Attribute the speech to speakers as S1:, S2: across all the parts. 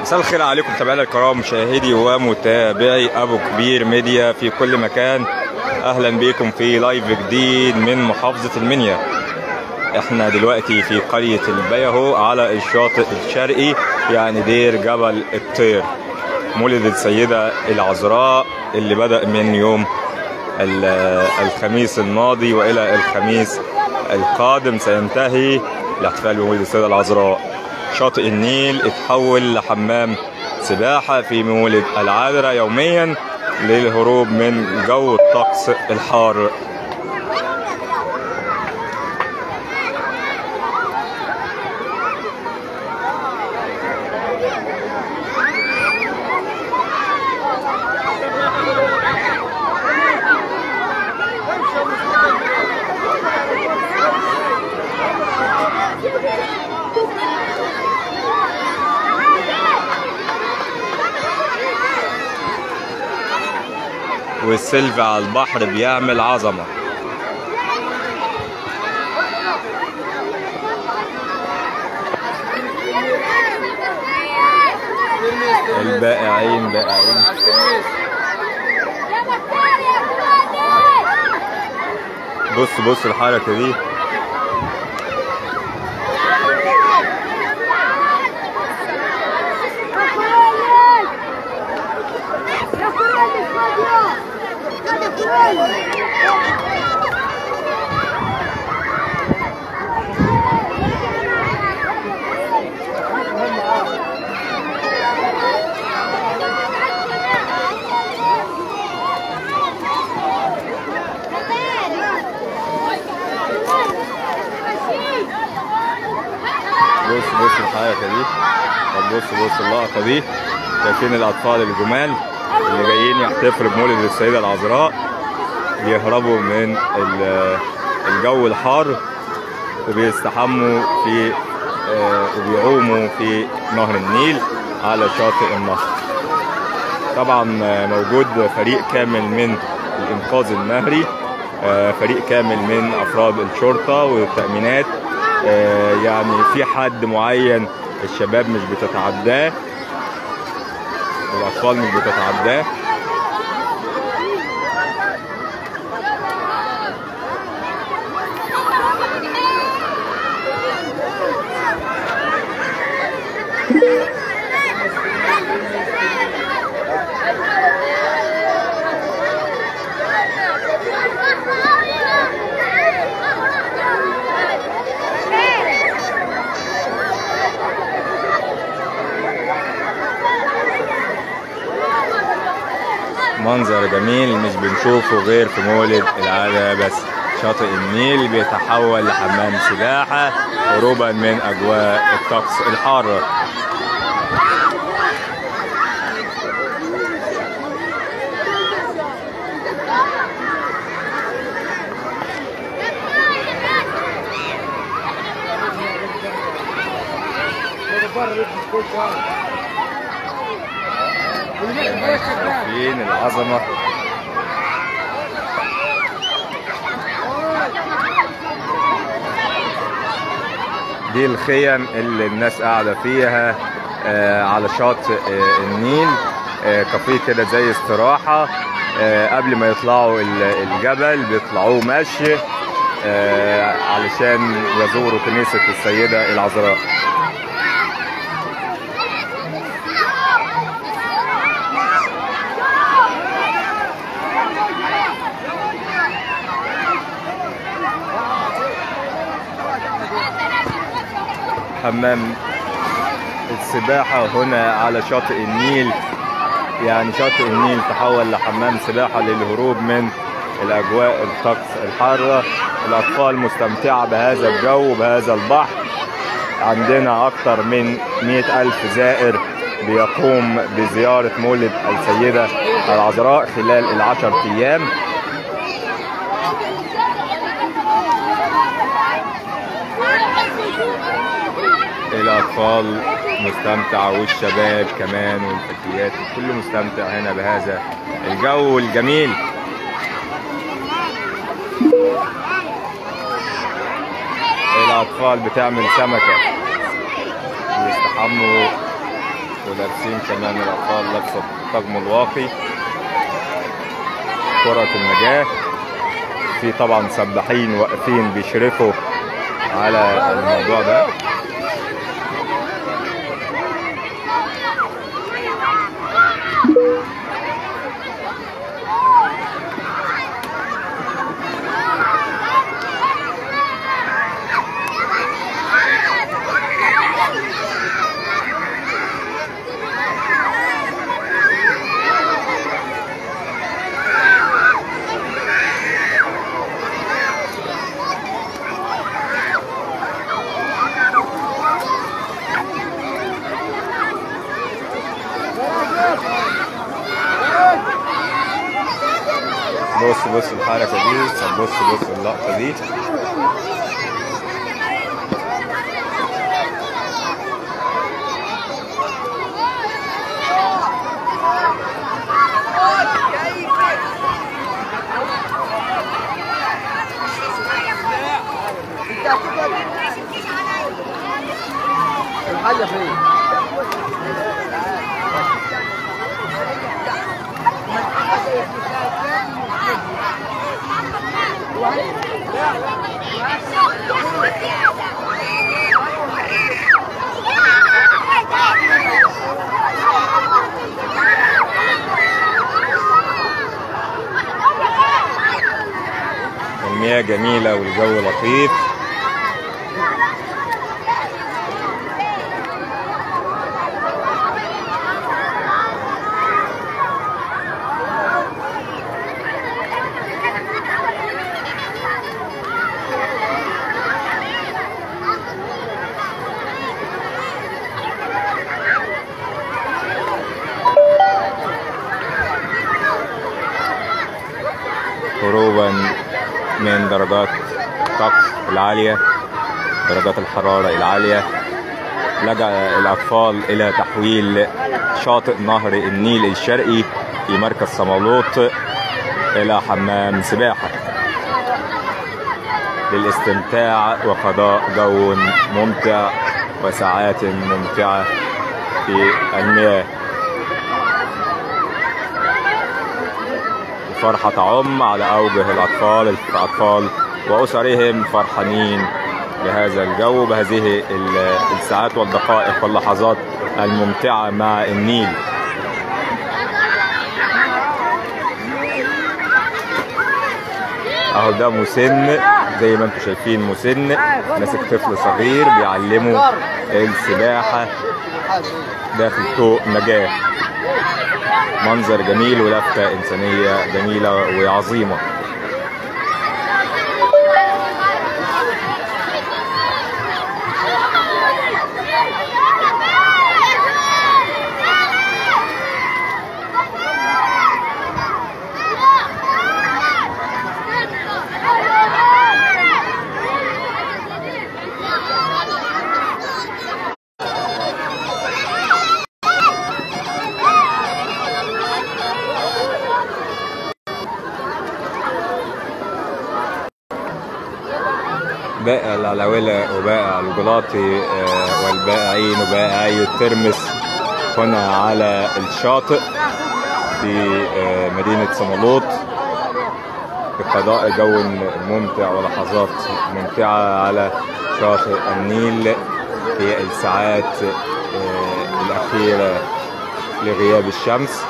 S1: مساء الخير عليكم متابعينا الكرام مشاهدي ومتابعي ابو كبير ميديا في كل مكان اهلا بكم في لايف جديد من محافظه المنيا احنا دلوقتي في قريه البيهو على الشاطئ الشرقي يعني دير جبل الطير مولد السيده العذراء اللي بدا من يوم ال- الخميس الماضي والى الخميس القادم سينتهي الاحتفال بمولد السيده العذراء شاطئ النيل اتحول لحمام سباحة في مولد العذراء يوميا للهروب من جو الطقس الحار والسيلفي على البحر بيعمل عظمة البائعين بائعين بص بص الحركة دي بص بص الحركة دي طب بص بص اللقطة دي شايفين الأطفال الجمال اللي جايين يحتفلوا بمولد السيدة العذراء بيهربوا من ال- الجو الحار وبيستحموا في آه، وبيعوموا في نهر النيل على شاطئ النهر طبعا آه، موجود فريق كامل من الإنقاذ النهري آه، فريق كامل من أفراد الشرطة والتأمينات آه، يعني في حد معين الشباب مش بتتعداه والأطفال مش بتتعداه منظر جميل مش بنشوفه غير في مولد العادة بس شاطئ النيل بيتحول لحمام سباحة هروبا من أجواء الطقس الحار فين العظمة دي الخيم اللي الناس قاعدة فيها آه، على شاطئ آه، النيل آه، كافيه كده زي استراحة آه، قبل ما يطلعوا ال- الجبل بيطلعوه مشي آه، علشان يزوروا كنيسة السيدة العذراء حمام السباحة هنا على شاطئ النيل يعني شاطئ النيل تحول لحمام سباحة للهروب من الأجواء الطقس الحارة الأطفال مستمتعة بهذا الجو بهذا البحر عندنا أكثر من مئة ألف زائر بيقوم بزيارة مولد السيدة العذراء خلال العشر أيام الأطفال مستمتعة والشباب كمان والفتيات كله مستمتع هنا بهذا الجو الجميل الأطفال بتعمل سمكة بيستحموا ولابسين كمان الأطفال لابسة طقم الواقي كرة النجاة في طبعا سباحين واقفين بيشرفوا على الموضوع ده بص بص الحركة دي طب بص بص اللقطة دي
S2: الحاجة فين؟
S1: المياه جميلة والجو لطيف هروبا من درجات الطقس العالية درجات الحرارة العالية لجأ الأطفال إلى تحويل شاطئ نهر النيل الشرقي في مركز صمالوط إلى حمام سباحة للاستمتاع وقضاء جو ممتع وساعات ممتعة في المياه فرحة تعم على أوجه الأطفال الأطفال وأسرهم فرحانين بهذا الجو بهذه ال- الساعات والدقائق واللحظات الممتعة مع النيل اهو ده مسن زي ما انتم شايفين مسن ماسك طفل صغير بيعلمه السباحة داخل طوق نجاة منظر جميل ولفتة إنسانية جميلة وعظيمة بائع العلاولة وبائع الجلاطي آه، والبائعين وبائعي الترمس هنا على الشاطئ في آه، مدينة صمالوط بقضاء جو ممتع ولحظات ممتعة على شاطئ النيل في الساعات آه، الأخيرة لغياب الشمس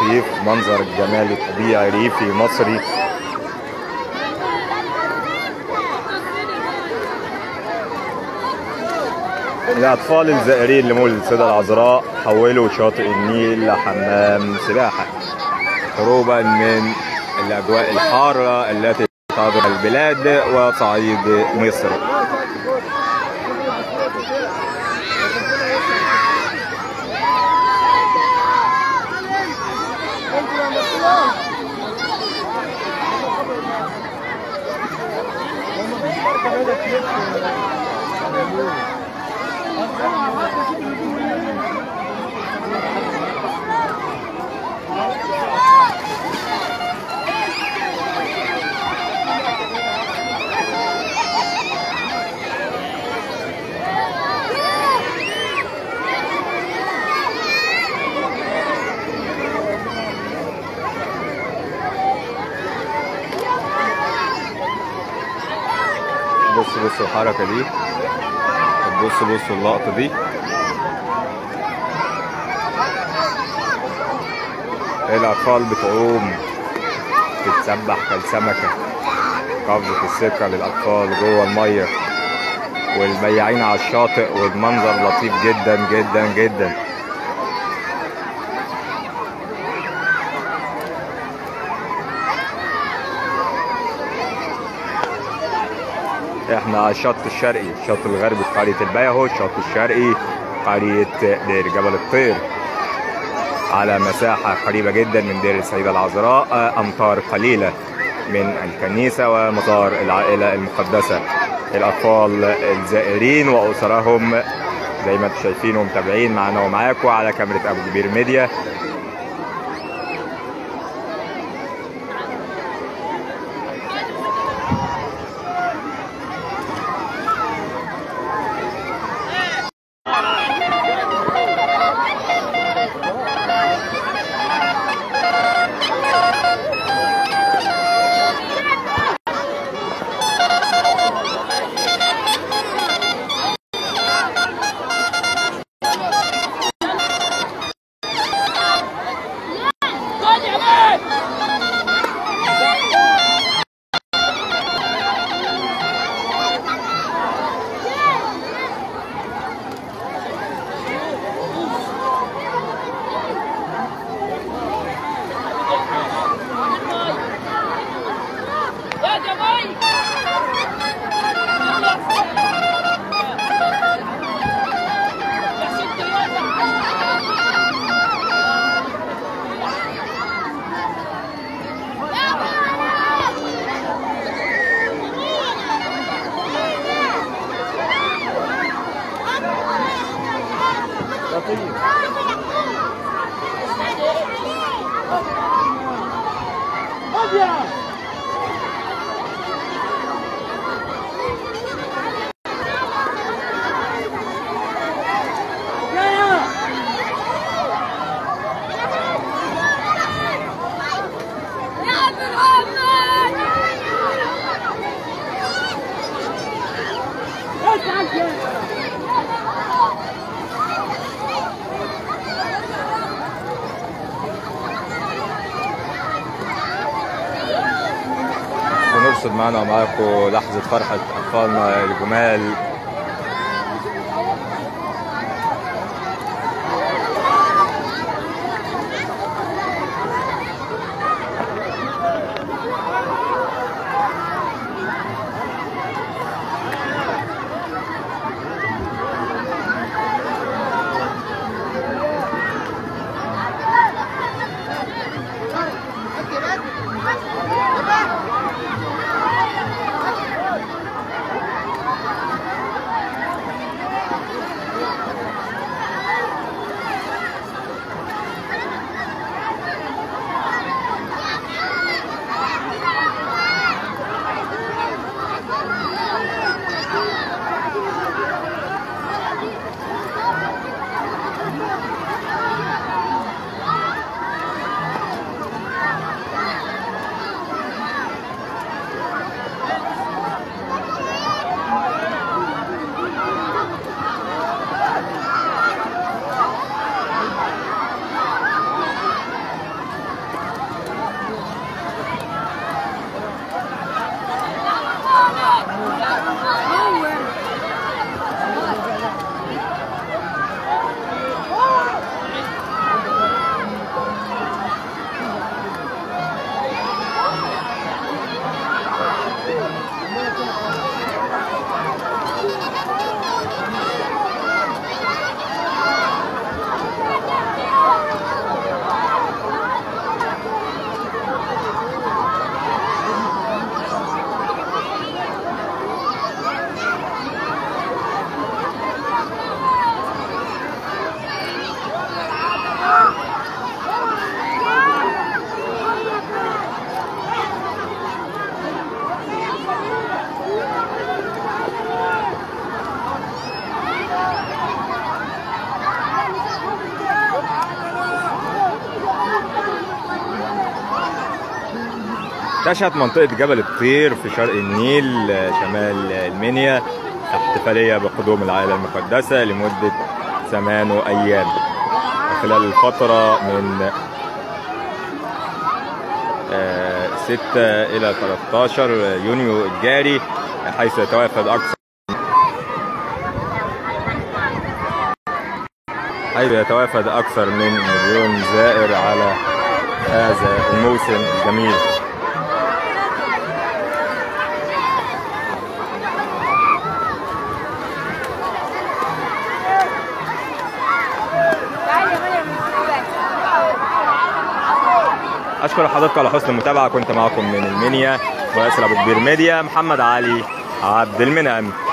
S1: لطيف منظر جمالي طبيعي ريفي مصري الأطفال الزائرين لمولد السيدة العذراء حولوا شاطئ النيل لحمام سباحة هروبا من الأجواء الحارة التي تعبر البلاد وصعيد مصر بص بص الحركة دي بص بص اللقطة دي الأطفال بتعوم تتسبح كالسمكة قفزة الثقة للأطفال جوه المية والبياعين على الشاطئ والمنظر لطيف جدا جدا جدا احنا على الشط الشرقي الشط الغربي في قرية البيهو الشط الشرقي قرية دير جبل الطير على مساحة قريبة جدا من دير السيدة العذراء أمتار قليلة من الكنيسة ومزار العائلة المقدسة الأطفال الزائرين وأسرهم زي ما انتم شايفين ومتابعين معنا ومعاكم على كاميرا أبو كبير ميديا
S3: يا جماعة يا ست يا عبد الرحمن
S1: ونرصد معنا ومعاكم لحظة فرحة أطفالنا الجمال تشهد منطقة جبل الطير في شرق النيل آه، شمال المنيا احتفالية بقدوم العائلة المقدسة لمدة ثمان أيام خلال الفترة من آه، 6 إلى 13 يونيو الجاري حيث يتوافد أكثر حيث يتوافد أكثر من مليون زائر على هذا الموسم الجميل اشكر حضراتكم على حسن المتابعه كنت معكم من المنيا وياسر ابو كبير ميديا محمد علي عبد المنعم